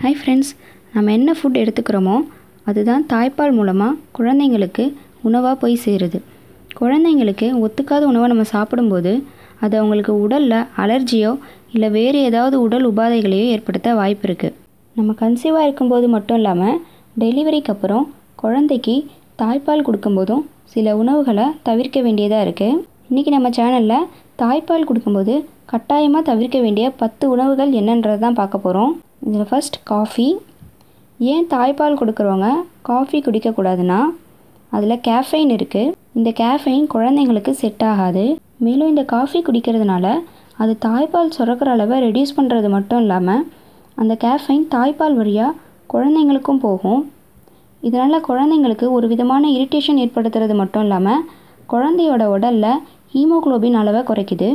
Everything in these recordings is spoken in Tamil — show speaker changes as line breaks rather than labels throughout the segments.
ஹாய் ஃப்ரெண்ட்ஸ் நம்ம என்ன ஃபுட் எடுத்துக்கிறோமோ அதுதான் தாய்ப்பால் மூலமாக குழந்தைங்களுக்கு உணவாக போய் சேருது குழந்தைங்களுக்கு ஒத்துக்காத உணவை நம்ம சாப்பிடும்போது அது அவங்களுக்கு உடலில் அலர்ஜியோ இல்லை வேறு ஏதாவது உடல் உபாதைகளையோ ஏற்படுத்த வாய்ப்பு இருக்குது நம்ம கன்சீவாக இருக்கும்போது மட்டும் இல்லாமல் டெலிவரிக்கு அப்புறம் குழந்தைக்கு தாய்ப்பால் கொடுக்கும்போதும் சில உணவுகளை தவிர்க்க வேண்டியதாக இருக்குது இன்றைக்கி நம்ம சேனலில் தாய்ப்பால் கொடுக்கும்போது கட்டாயமாக தவிர்க்க வேண்டிய பத்து உணவுகள் என்னன்றது தான் பார்க்க போகிறோம் இதில் ஃபர்ஸ்ட் காஃபி ஏன் தாய்ப்பால் கொடுக்குறவங்க காஃபி குடிக்கக்கூடாதுன்னா அதில் கேஃபைன் இருக்குது இந்த கேஃபைன் குழந்தைங்களுக்கு செட் ஆகாது மேலும் இந்த காஃபி குடிக்கிறதுனால அது தாய்ப்பால் சுரக்கிற அளவை ரெடியூஸ் பண்ணுறது மட்டும் இல்லாமல் அந்த கேஃபைன் தாய்ப்பால் வழியாக குழந்தைங்களுக்கும் போகும் இதனால் குழந்தைங்களுக்கு ஒரு விதமான இரிட்டேஷன் ஏற்படுத்துறது மட்டும் இல்லாமல் குழந்தையோட உடலில் ஹீமோகுளோபின் அளவை குறைக்குது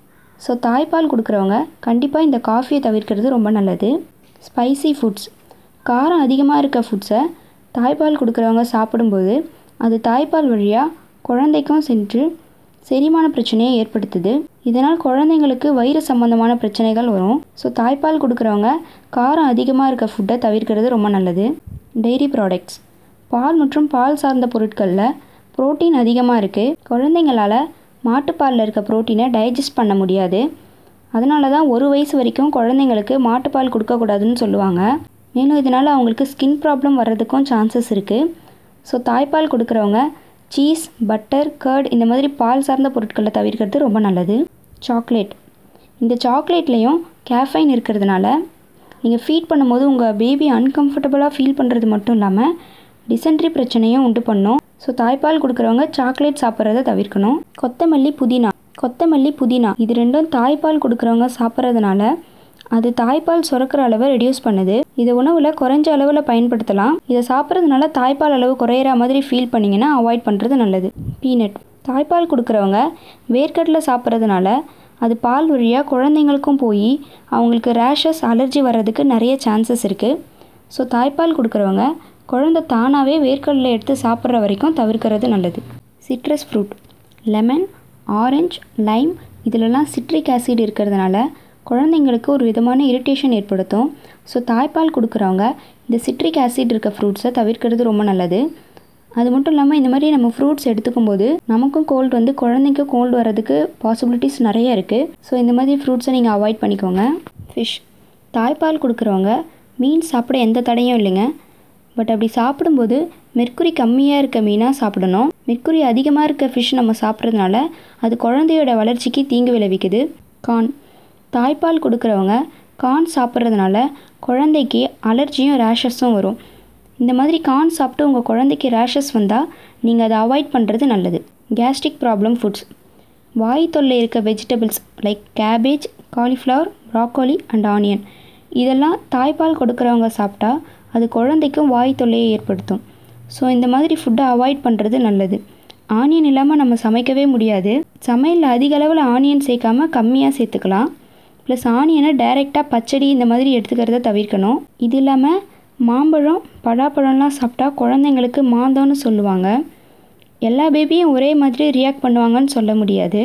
ஸோ தாய்ப்பால் கொடுக்குறவங்க கண்டிப்பாக இந்த காஃபியை தவிர்க்கிறது ரொம்ப நல்லது ஸ்பைசி ஃபுட்ஸ் காரம் அதிகமாக இருக்க ஃபுட்ஸை தாய்ப்பால் கொடுக்குறவங்க சாப்பிடும்போது அது தாய்ப்பால் வழியாக குழந்தைக்கும் சென்று செரிமான பிரச்சனையை ஏற்படுத்துது இதனால் குழந்தைங்களுக்கு வயிறு சம்மந்தமான பிரச்சனைகள் வரும் ஸோ தாய்ப்பால் கொடுக்குறவங்க காரம் அதிகமாக இருக்க ஃபுட்டை தவிர்க்கிறது ரொம்ப நல்லது டெய்ரி ப்ராடக்ட்ஸ் பால் மற்றும் பால் சார்ந்த பொருட்களில் புரோட்டீன் அதிகமாக இருக்குது குழந்தைங்களால் மாட்டுப்பாலில் இருக்க புரோட்டீனை டைஜஸ்ட் பண்ண முடியாது அதனால தான் ஒரு வயசு வரைக்கும் குழந்தைங்களுக்கு மாட்டுப்பால் கொடுக்கக்கூடாதுன்னு சொல்லுவாங்க மேலும் இதனால் அவங்களுக்கு ஸ்கின் ப்ராப்ளம் வர்றதுக்கும் சான்சஸ் இருக்குது ஸோ தாய்ப்பால் கொடுக்குறவங்க சீஸ் பட்டர் கர்ட் இந்த மாதிரி பால் சார்ந்த பொருட்களை தவிர்க்கிறது ரொம்ப நல்லது சாக்லேட் இந்த சாக்லேட்லேயும் கேஃபைன் இருக்கிறதுனால நீங்கள் ஃபீட் பண்ணும்போது உங்கள் பேபி அன்கம்ஃபர்டபுளாக ஃபீல் பண்ணுறது மட்டும் இல்லாமல் டிசென்ட்ரி பிரச்சனையும் உண்டு பண்ணும் ஸோ தாய்ப்பால் கொடுக்குறவங்க சாக்லேட் சாப்பிட்றத தவிர்க்கணும் கொத்தமல்லி புதினா கொத்தமல்லி புதினா இது ரெண்டும் தாய்ப்பால் கொடுக்குறவங்க சாப்பிட்றதுனால அது தாய்ப்பால் சுரக்கிற அளவை ரெடியூஸ் பண்ணுது இதை உணவில் குறைஞ்ச அளவில் பயன்படுத்தலாம் இதை சாப்பிட்றதுனால தாய்ப்பால் அளவு குறையிற மாதிரி ஃபீல் பண்ணிங்கன்னா அவாய்ட் பண்ணுறது நல்லது பீனட் தாய்ப்பால் கொடுக்குறவங்க வேர்க்கடலை சாப்பிட்றதுனால அது பால் வழியாக குழந்தைங்களுக்கும் போய் அவங்களுக்கு ரேஷஸ் அலர்ஜி வர்றதுக்கு நிறைய சான்சஸ் இருக்குது ஸோ தாய்ப்பால் கொடுக்குறவங்க குழந்தை தானாகவே வேர்க்கடலை எடுத்து சாப்பிட்ற வரைக்கும் தவிர்க்கிறது நல்லது citrus fruit lemon orange lime இதிலெல்லாம் சிட்ரிக் ஆசிட் இருக்கிறதுனால குழந்தைங்களுக்கு ஒரு விதமான இரிட்டேஷன் ஏற்படுத்தும் ஸோ தாய்ப்பால் கொடுக்குறவங்க இந்த சிட்ரிக் ஆசிட் இருக்க ஃப்ரூட்ஸை தவிர்க்கிறது ரொம்ப நல்லது அது மட்டும் இல்லாமல் இந்த மாதிரி நம்ம ஃப்ரூட்ஸ் எடுத்துக்கும் போது நமக்கும் கோல்டு வந்து குழந்தைக்கும் கோல்டு வர்றதுக்கு பாசிபிலிட்டிஸ் நிறைய இருக்குது ஸோ இந்த மாதிரி ஃப்ரூட்ஸை நீங்கள் அவாய்ட் பண்ணிக்கோங்க ஃபிஷ் தாய்ப்பால் கொடுக்குறவங்க மீன் சாப்பிட எந்த தடையும் இல்லைங்க பட் அப்படி சாப்பிடும்போது மெர்க்குரி கம்மியாக இருக்க மீனாக சாப்பிடணும் மெர்க்குரி அதிகமாக இருக்க ஃபிஷ் நம்ம சாப்பிட்றதுனால அது குழந்தையோட வளர்ச்சிக்கு தீங்கு விளைவிக்குது கான் தாய்ப்பால் கொடுக்குறவங்க கான் சாப்பிட்றதுனால குழந்தைக்கு அலர்ஜியும் ரேஷஸும் வரும் இந்த மாதிரி கான் சாப்பிட்டு உங்கள் குழந்தைக்கு ரேஷஸ் வந்தால் நீங்கள் அதை அவாய்ட் பண்ணுறது நல்லது கேஸ்ட்ரிக் ப்ராப்ளம் ஃபுட்ஸ் வாய் தொல்லை இருக்க vegetables like cabbage cauliflower broccoli and onion இதெல்லாம் தாய்ப்பால் கொடுக்குறவங்க சாப்பிட்டா அது குழந்தைக்கும் வாய் தொல்லையை ஏற்படுத்தும் ஸோ இந்த மாதிரி ஃபுட்டை அவாய்ட் பண்ணுறது நல்லது ஆனியன் இல்லாமல் நம்ம சமைக்கவே முடியாது சமையலில் அதிக அளவில் ஆனியன் சேர்க்காம கம்மியாக சேர்த்துக்கலாம் ப்ளஸ் ஆனியனை டைரெக்டாக பச்சடி இந்த மாதிரி எடுத்துக்கிறத தவிர்க்கணும் இது இல்லாமல் மாம்பழம் பலாப்பழம்லாம் சாப்பிட்டா குழந்தைங்களுக்கு மாந்தோன்னு சொல்லுவாங்க எல்லா பேபியும் ஒரே மாதிரி ரியாக்ட் பண்ணுவாங்கன்னு சொல்ல முடியாது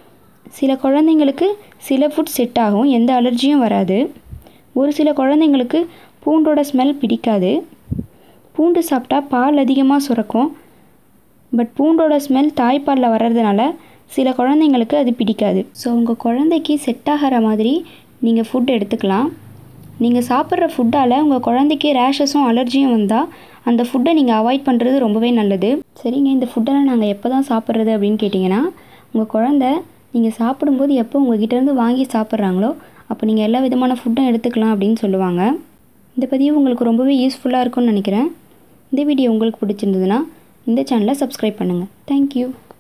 சில குழந்தைங்களுக்கு சில ஃபுட் செட் ஆகும் எந்த அலர்ஜியும் வராது ஒரு சில குழந்தைங்களுக்கு பூண்டோட ஸ்மெல் பிடிக்காது பூண்டு சாப்பிட்டா பால் அதிகமாக சுரக்கும் பட் பூண்டோட ஸ்மெல் தாய்ப்பாலில் வர்றதுனால சில குழந்தைங்களுக்கு அது பிடிக்காது ஸோ உங்கள் குழந்தைக்கு செட் ஆகிற மாதிரி நீங்கள் ஃபுட் எடுத்துக்கலாம் நீங்கள் சாப்பிட்ற ஃபுட்டால் உங்கள் குழந்தைக்கு ரேஷஸும் அலர்ஜியும் வந்தால் அந்த ஃபுட்டை நீங்கள் அவாய்ட் பண்ணுறது ரொம்பவே நல்லது சரிங்க இந்த ஃபுட்டெல்லாம் நாங்கள் எப்போ தான் சாப்பிட்றது அப்படின்னு கேட்டிங்கன்னா உங்கள் குழந்த நீங்கள் சாப்பிடும்போது எப்போ உங்ககிட்டேருந்து வாங்கி சாப்பிட்றாங்களோ அப்போ நீங்கள் எல்லா விதமான ஃபுட்டும் எடுத்துக்கலாம் அப்படின்னு சொல்லுவாங்க இந்த பதிவு உங்களுக்கு ரொம்பவே யூஸ்ஃபுல்லாக இருக்கும்னு நினைக்கிறேன் இந்த வீடியோ உங்களுக்கு பிடிச்சிருந்ததுன்னா இந்த சேனலை சப்ஸ்கிரைப் பண்ணுங்கள் தேங்க்யூ